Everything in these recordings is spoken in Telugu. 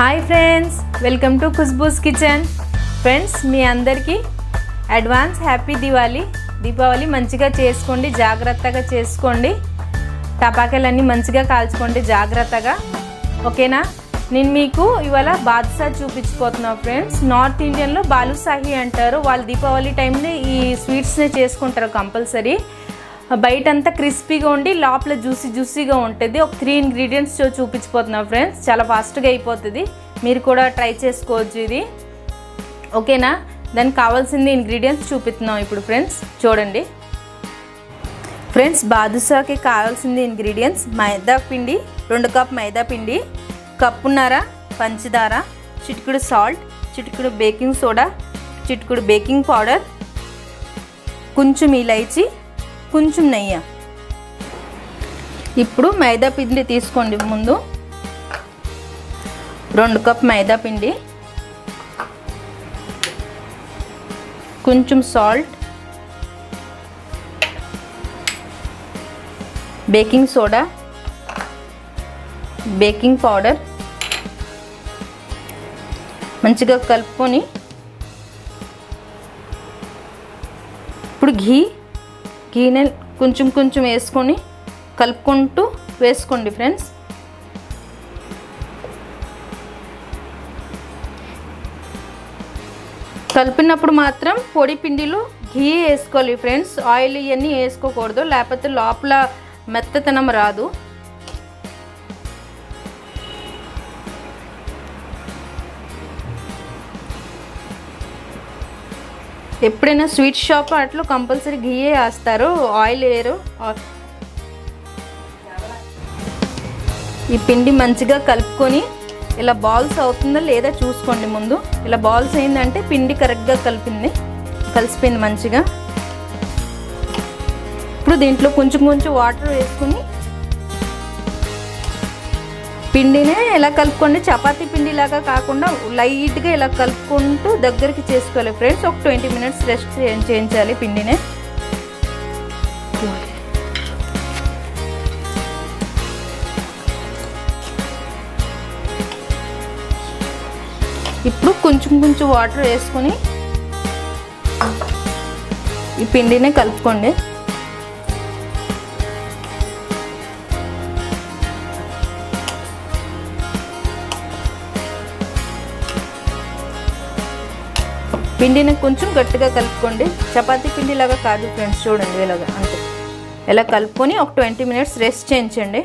hi friends welcome to Khushbu's kitchen friends మీ అందరికీ అడ్వాన్స్ హ్యాపీ దివాళీ దీపావళి మంచిగా చేసుకోండి జాగ్రత్తగా చేసుకోండి టపాకాయలన్నీ మంచిగా కాల్చుకోండి జాగ్రత్తగా ఓకేనా నేను మీకు ఇవాళ బాదుషా చూపించిపోతున్నా ఫ్రెండ్స్ నార్త్ ఇండియన్లో బాలుసాహి అంటారు వాళ్ళు దీపావళి టైంని ఈ స్వీట్స్ని చేసుకుంటారు కంపల్సరీ బయట అంతా క్రిస్పీగా ఉండి లోపల జ్యూసీ జ్యూసీగా ఉంటుంది ఒక త్రీ ఇంగ్రీడియంట్స్ చూపించిపోతున్నా ఫ్రెండ్స్ చాలా ఫాస్ట్గా అయిపోతుంది మీరు కూడా ట్రై చేసుకోవచ్చు ఇది ఓకేనా దానికి కావాల్సింది ఇంగ్రీడియంట్స్ చూపిస్తున్నాం ఇప్పుడు ఫ్రెండ్స్ చూడండి ఫ్రెండ్స్ బాదుషాకి కావాల్సింది ఇంగ్రీడియంట్స్ మైదా పిండి రెండు కప్ మైదా పిండి కప్పున్నర పంచదార చిటికుడు సాల్ట్ చిటికుడు బేకింగ్ సోడా చిటికుడు బేకింగ్ పౌడర్ కొంచెం ఇలైచి కొంచెం నెయ్యి ఇప్పుడు మైదా పిండి తీసుకోండి ముందు రెండు కప్ మైదా పిండి కొంచెం salt baking soda baking powder మంచిగా కలుపుకొని ఇప్పుడు ఘీ ఘీని కొంచెం కొంచెం వేసుకొని కలుపుకుంటూ వేసుకోండి ఫ్రెండ్స్ కలిపినప్పుడు మాత్రం పొడి పిండిలో ఘీ వేసుకోవాలి ఫ్రెండ్స్ ఆయిల్ ఇవన్నీ వేసుకోకూడదు లేకపోతే లోపల మెత్తతనం రాదు ఎప్పుడైనా స్వీట్ షాప్ అట్లా కంపల్సరీ ఘీయే వేస్తారు ఆయిల్ వేయరు ఈ పిండి మంచిగా కలుపుకొని ఇలా బాల్స్ అవుతుందా లేదా చూసుకోండి ముందు ఇలా బాల్స్ అయిందంటే పిండి కరెక్ట్గా కలిపింది కలిసిపోయింది మంచిగా ఇప్పుడు దీంట్లో కొంచెం కొంచెం వాటర్ వేసుకుని పిండినే ఎలా కలుపుకోండి చపాతీ పిండి లాగా కాకుండా లైట్గా ఇలా కలుపుకుంటూ దగ్గరికి చేసుకోవాలి ఫ్రెండ్స్ ఒక ట్వంటీ మినిట్స్ రెస్ట్ చేయించాలి పిండినే ఇప్పుడు కొంచెం కొంచెం వాటర్ వేసుకొని ఈ పిండినే కలుపుకోండి పిండిని కొంచెం గట్టిగా కలుపుకోండి చపాతీ పిండి లాగా కాదు ఫ్రెండ్స్ చూడండి ఇలాగా అంతే ఇలా కలుపుకొని ఒక ట్వంటీ మినిట్స్ రెస్ట్ చేయించండి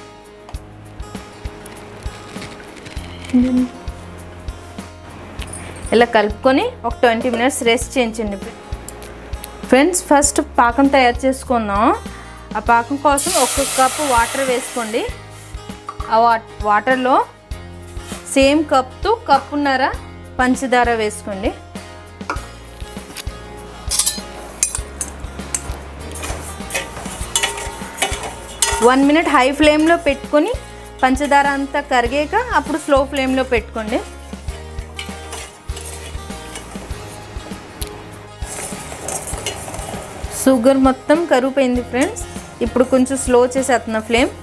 ఇలా కలుపుకొని ఒక ట్వంటీ మినిట్స్ రెస్ట్ చేయించండి ఫ్రెండ్స్ ఫస్ట్ పాకం తయారు చేసుకుందాం ఆ పాకం కోసం ఒక కప్పు వాటర్ వేసుకోండి ఆ వాటర్లో సేమ్ కప్తో కప్పున్నర పంచదార వేసుకోండి వన్ మినిట్ హై ఫ్లేమ్లో పెట్టుకొని పంచదార అంతా కరిగాక అప్పుడు స్లో ఫ్లేమ్లో పెట్టుకోండి షుగర్ మొత్తం కరిగిపోయింది ఫ్రెండ్స్ ఇప్పుడు కొంచెం స్లో చేసేస్తున్న ఫ్లేమ్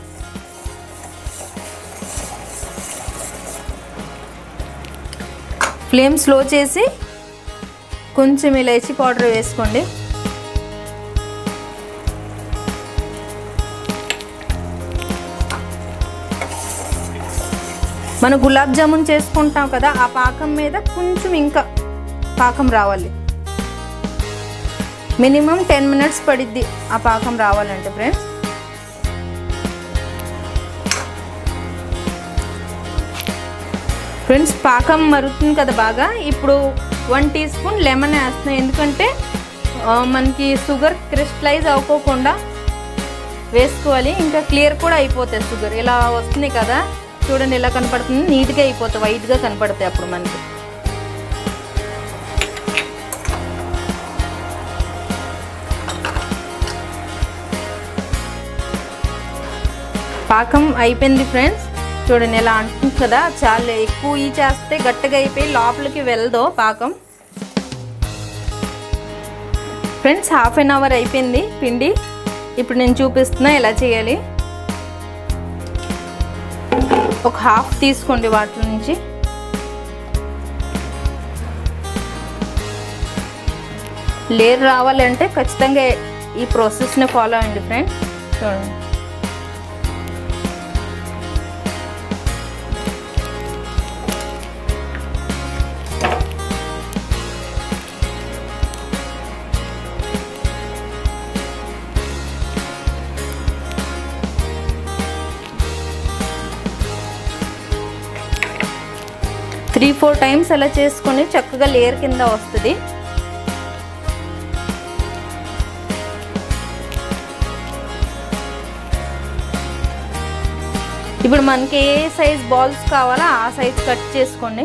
ఫ్లేమ్ స్లో చేసి కొంచెం ఇలాచి పౌడర్ వేసుకోండి మనం గులాబ్ జామున్ చేసుకుంటాం కదా ఆ పాకం మీద కొంచెం ఇంకా పాకం రావాలి మినిమం టెన్ మినిట్స్ పడిద్ది ఆ పాకం రావాలంటే ఫ్రెండ్స్ ఫ్రెండ్స్ పాకం మరుగుతుంది కదా బాగా ఇప్పుడు వన్ టీ స్పూన్ లెమన్ వేస్తున్నాం ఎందుకంటే మనకి షుగర్ క్రిస్టలైజ్ అవ్వకోకుండా వేసుకోవాలి ఇంకా క్లియర్ కూడా అయిపోతుంది షుగర్ ఇలా వస్తుంది కదా చూడండి ఎలా కనపడుతుంది నీట్గా అయిపోతుంది వైట్గా కనపడతాయి అప్పుడు మనకి పాకం అయిపోయింది ఫ్రెండ్స్ చూడండి ఎలా అంటుంది కదా చాలా ఎక్కువ ఈ చేస్తే గట్టిగా అయిపోయి లోపలికి వెళ్దో పాకం ఫ్రెండ్స్ హాఫ్ అన్ అవర్ అయిపోయింది పిండి ఇప్పుడు నేను చూపిస్తున్నా ఎలా చేయాలి ఒక హాఫ్ తీసుకోండి వాటి నుంచి లేయర్ రావాలంటే ఖచ్చితంగా ఈ ప్రాసెస్ని ఫాలో అవ్వండి ఫ్రెండ్ చూడండి త్రీ ఫోర్ టైమ్స్ అలా చేసుకొని చక్కగా లేయర్ కింద వస్తుంది ఇప్పుడు మనకి ఏ సైజ్ బాల్స్ కావాలో ఆ సైజ్ కట్ చేసుకోండి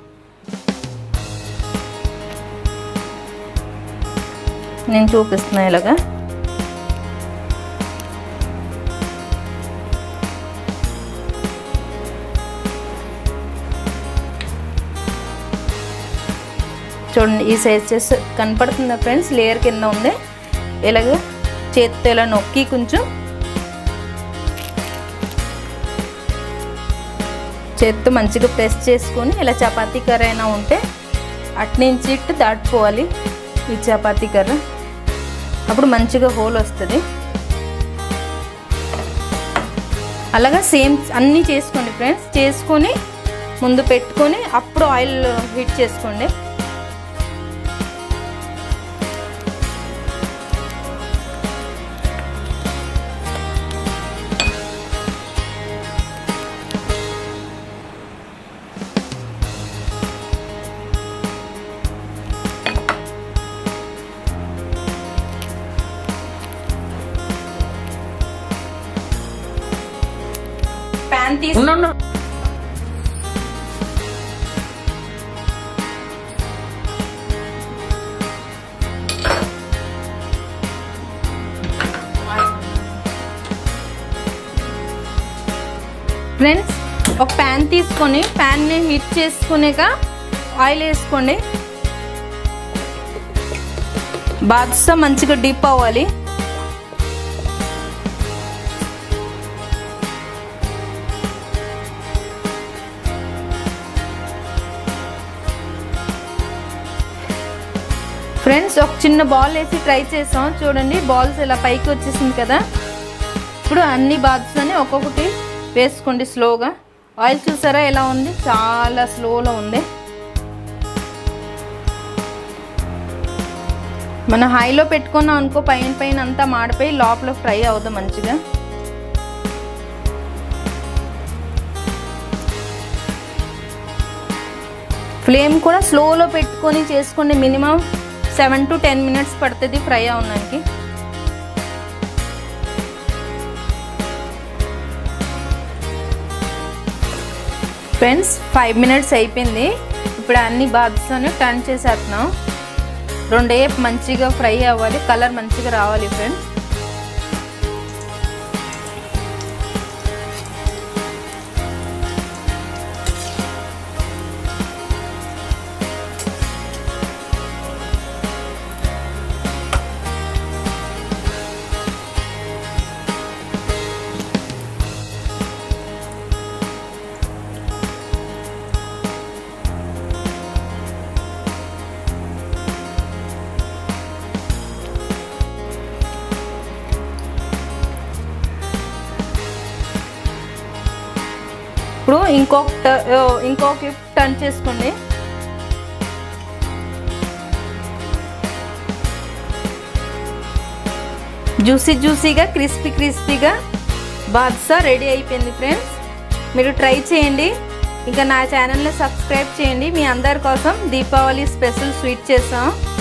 నేను చూపిస్తున్నా ఇలాగా చూడండి ఈ సైజ్ చేసి కనపడుతుందా ఫ్రెండ్స్ లేయర్ కింద ఉంది ఇలాగ చేతితో ఇలా నొక్కి కొంచెం చేత్తో మంచిగా ప్రెస్ చేసుకొని ఇలా చపాతీ కర్ర అయినా ఉంటే అట్నుంచి ఇట్టు దాటిపోవాలి ఈ చపాతీ కర్ర అప్పుడు మంచిగా హోల్ వస్తుంది అలాగా సేమ్ అన్నీ చేసుకోండి ఫ్రెండ్స్ చేసుకొని ముందు పెట్టుకొని అప్పుడు ఆయిల్ హీట్ చేసుకోండి ప్యాన్ తీసి ఉండు ఫ్రెండ్స్ ఒక ప్యాన్ తీసుకొని ప్యాన్ని హీట్ చేసుకునేక ఆయిల్ వేసుకోండి బాదుషా మంచిగా డీప్ అవ్వాలి ఫ్రెండ్స్ ఒక చిన్న బాల్ వేసి ట్రై చేసాం చూడండి బాల్స్ ఇలా పైకి వచ్చేసింది కదా ఇప్పుడు అన్ని బాత్స్ అని ఒక్కొక్కటి వేసుకోండి స్లోగా ఆయిల్ చూసారా ఎలా ఉంది చాలా స్లోలో ఉంది మనం హైలో పెట్టుకున్నాం అనుకో పైన పైన అంతా మాడిపోయి లోపల ఫ్రై అవుతుంది మంచిగా ఫ్లేమ్ కూడా స్లోలో పెట్టుకొని చేసుకోండి minimum seven to ten minutes పడుతుంది ఫ్రై అవడానికి ఫ్రెండ్స్ ఫైవ్ మినిట్స్ అయిపోయింది ఇప్పుడు అన్ని బాదుకొని టర్న్ చేసేస్తున్నాం రెండే మంచిగా ఫ్రై అవ్వాలి కలర్ మంచిగా రావాలి ఫ్రెండ్స్ ఇప్పుడు ఇంకొక ట- ఓ, ఇంకొక టర్న్ చేసుకోండి జ్యూసీ జ్యూసీగా క్రిస్పీ క్రిస్పీగా బాద్షా రెడీ అయిపోయింది ఫ్రెండ్స్ మీరు ట్రై చేయండి ఇంకా నా ఛానల్ని సబ్స్క్రైబ్ చేయండి మీ అందరి కోసం దీపావళి స్పెషల్ స్వీట్ చేసాం